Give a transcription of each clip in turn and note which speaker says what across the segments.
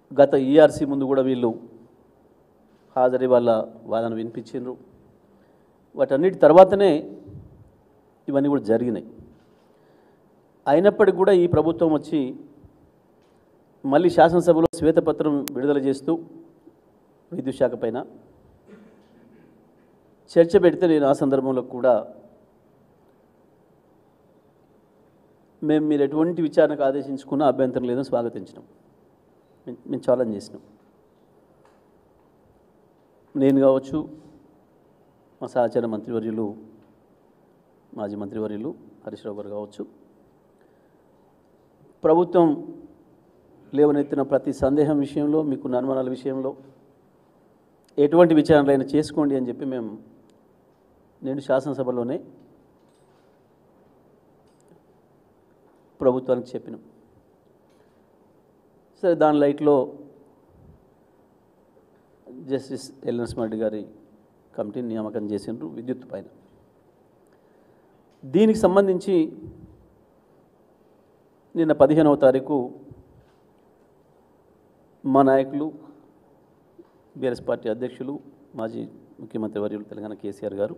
Speaker 1: గత ఈఆర్సీ ముందు కూడా వీళ్ళు హాజరై వాళ్ళ వాదన వినిపించిండ్రు వాటన్నిటి తర్వాతనే ఇవన్నీ కూడా జరిగినాయి అయినప్పటికీ కూడా ఈ ప్రభుత్వం వచ్చి మళ్ళీ శాసనసభలో శ్వేతపత్రం విడుదల చేస్తూ విద్యుత్ శాఖ పైన చర్చ పెడితే నేను ఆ సందర్భంలో కూడా మేము మీరు ఎటువంటి విచారణకు ఆదేశించుకున్నా అభ్యంతరం లేదని స్వాగతించినాం మేము- మేము ఛాలెంజ్ చేసినాం నేను కావచ్చు మా సహచార మంత్రివర్యులు మాజీ మంత్రివర్యులు హరీష్ రావు గారు కావచ్చు ప్రభుత్వం లేవనెత్తిన ప్రతి సందేహం విషయంలో మీకున్న అనుమానాల విషయంలో ఎటువంటి విచారణలైనా చేసుకోండి అని చెప్పి మేము నేను శాసనసభలోనే ప్రభుత్వానికి చెప్పినాం సరే దాని లైట్లో జస్టిస్ ఎల్ నరసింహారెడ్డి గారి కమిటీని నియామకం చేసిండ్రు విద్యుత్ పైన దీనికి సంబంధించి నిన్న పదిహేనవ తారీఖు మా నాయకులు బీఆర్ఎస్ పార్టీ అధ్యక్షులు మాజీ ముఖ్యమంత్రి వర్యులు తెలంగాణ కేసీఆర్ గారు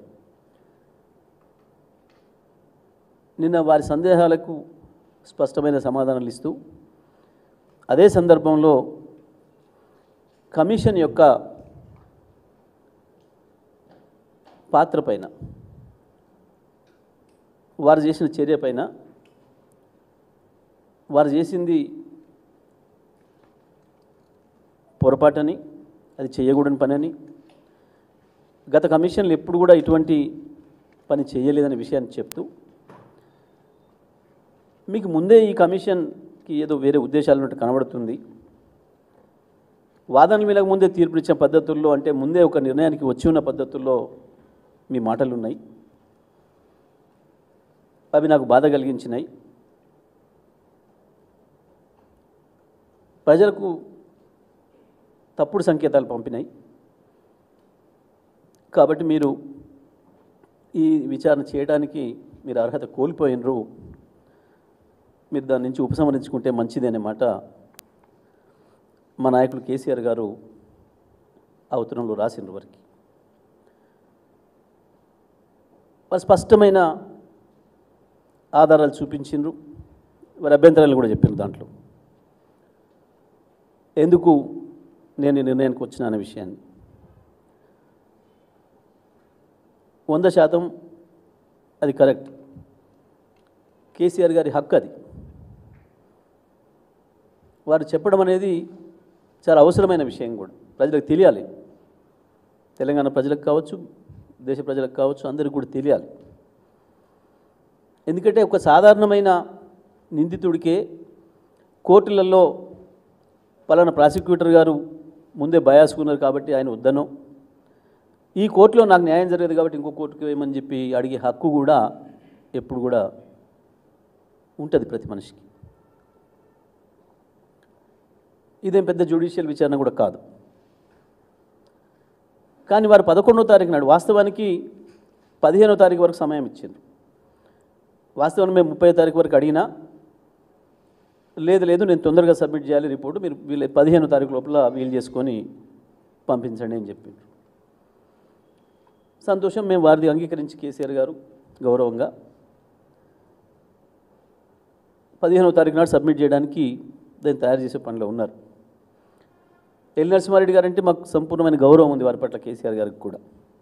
Speaker 1: నిన్న వారి సందేహాలకు స్పష్టమైన సమాధానాలు ఇస్తూ అదే సందర్భంలో కమిషన్ యొక్క పాత్ర పైన వారు చేసిన చర్య పైన వారు చేసింది పొరపాటని అది చేయకూడని పని అని గత కమిషన్లు ఎప్పుడు కూడా ఇటువంటి పని చేయలేదనే విషయాన్ని చెప్తూ మీకు ముందే ఈ కమిషన్కి ఏదో వేరే ఉద్దేశాలు ఉన్నట్టు కనబడుతుంది వాదనల మీద ముందే తీర్పునిచ్చిన పద్ధతుల్లో అంటే ముందే ఒక నిర్ణయానికి వచ్చి ఉన్న పద్ధతుల్లో మీ మాటలు ఉన్నాయి అవి నాకు బాధ కలిగించినాయి ప్రజలకు తప్పుడు సంకేతాలు పంపినాయి కాబట్టి మీరు ఈ విచారణ చేయడానికి మీరు అర్హత కోల్పోయినరు మీరు దాని నుంచి ఉపసంహరించుకుంటే మంచిది అనే మాట మా నాయకులు కేసీఆర్ గారు ఆ ఉత్తరంలో రాసిండ్రు వారికి వారు స్పష్టమైన ఆధారాలు చూపించిండ్రు వారి అభ్యంతరాలు కూడా చెప్పిండ్రు దాంట్లో ఎందుకు నేను ఈ నిర్ణయానికి వచ్చిన అనే విషయాన్ని వంద శాతం అది కరెక్ట్ కేసీఆర్ గారి హక్కు అది వారు చెప్పడం అనేది చాలా అవసరమైన విషయం కూడా ప్రజలకు తెలియాలి తెలంగాణ ప్రజలకు కావచ్చు దేశ ప్రజలకు కావచ్చు అందరికీ కూడా తెలియాలి ఎందుకంటే ఒక సాధారణమైన నిందితుడికే కోర్టులలో పలానా ప్రాసిక్యూటర్ గారు ముందే బయాసుకున్నారు కాబట్టి ఆయన వద్దనో ఈ కోర్టులో నాకు న్యాయం జరగదు కాబట్టి ఇంకో కోర్టుకి వేయమని చెప్పి అడిగే హక్కు కూడా ఎప్పుడు కూడా ఉంటుంది ప్రతి మనిషికి ఇదేం పెద్ద జ్యుడిషియల్ విచారణ కూడా కాదు కానీ వారు పదకొండో తారీఖు నాడు వాస్తవానికి పదిహేనో తారీఖు వరకు సమయం ఇచ్చింది వాస్తవానికి మేము ముప్పై తారీఖు వరకు అడిగినా లేదు లేదు నేను తొందరగా సబ్మిట్ చేయాలి రిపోర్టు మీరు వీళ్ళు పదిహేనో తారీఖు లోపల వీలు చేసుకొని పంపించండి అని చెప్పిండ్రు సంతోషం మేము వారిది అంగీకరించి కేసీఆర్ గారు గౌరవంగా పదిహేనవ తారీఖు నాడు సబ్మిట్ చేయడానికి దాన్ని తయారు చేసే పనిలో ఉన్నారు ఎల్ నరసింహారెడ్డి గారు అంటే మాకు సంపూర్ణమైన గౌరవం ఉంది వారి పట్ల కేసీఆర్ గారికి కూడా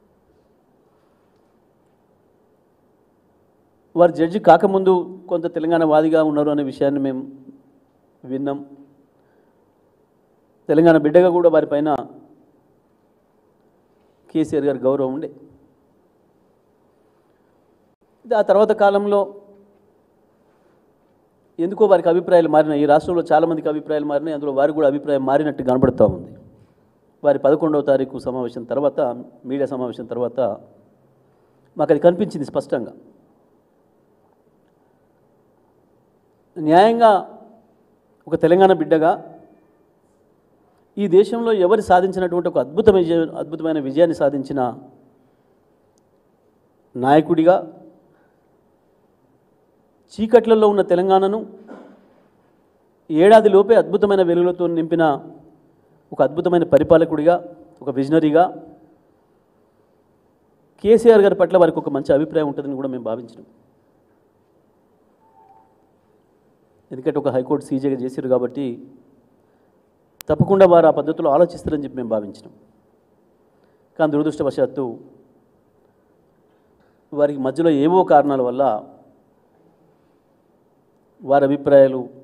Speaker 1: వారు జడ్జి కాకముందు కొంత తెలంగాణ వాదిగా ఉన్నారు అనే విషయాన్ని మేము విన్నాం తెలంగాణ బిడ్డగా కూడా వారిపైన కేసీఆర్ గారి గౌరవం ఉండే ఇది ఆ తర్వాత కాలంలో ఎందుకో వారికి అభిప్రాయాలు మారినాయి ఈ రాష్ట్రంలో చాలామందికి అభిప్రాయాలు మారినాయి అందులో వారికి కూడా అభిప్రాయం మారినట్టు కనబడుతూ ఉంది వారి పదకొండవ తారీఖు సమావేశం తర్వాత మీడియా సమావేశం తర్వాత మాకు అది కనిపించింది స్పష్టంగా న్యాయంగా ఒక తెలంగాణ బిడ్డగా ఈ దేశంలో ఎవరు సాధించినటువంటి ఒక అద్భుతమైన విజయ- అద్భుతమైన విజయాన్ని సాధించిన నాయకుడిగా చీకట్లలో ఉన్న తెలంగాణను ఏడాది లోపే అద్భుతమైన వెలుగులతో నింపిన ఒక అద్భుతమైన పరిపాలకుడిగా ఒక విజనరీగా కేసీఆర్ గారి పట్ల వారికి ఒక మంచి అభిప్రాయం ఉంటుందని కూడా మేము భావించినాం ఎందుకంటే ఒక హైకోర్టు సీజేగా చేశారు కాబట్టి తప్పకుండా వారు ఆ పద్ధతిలో ఆలోచిస్తారని చెప్పి మేము భావించినాం కానీ దురదృష్టవశాత్తు వారికి మధ్యలో ఏవో కారణాల వల్ల వారి అభిప్రాయాలు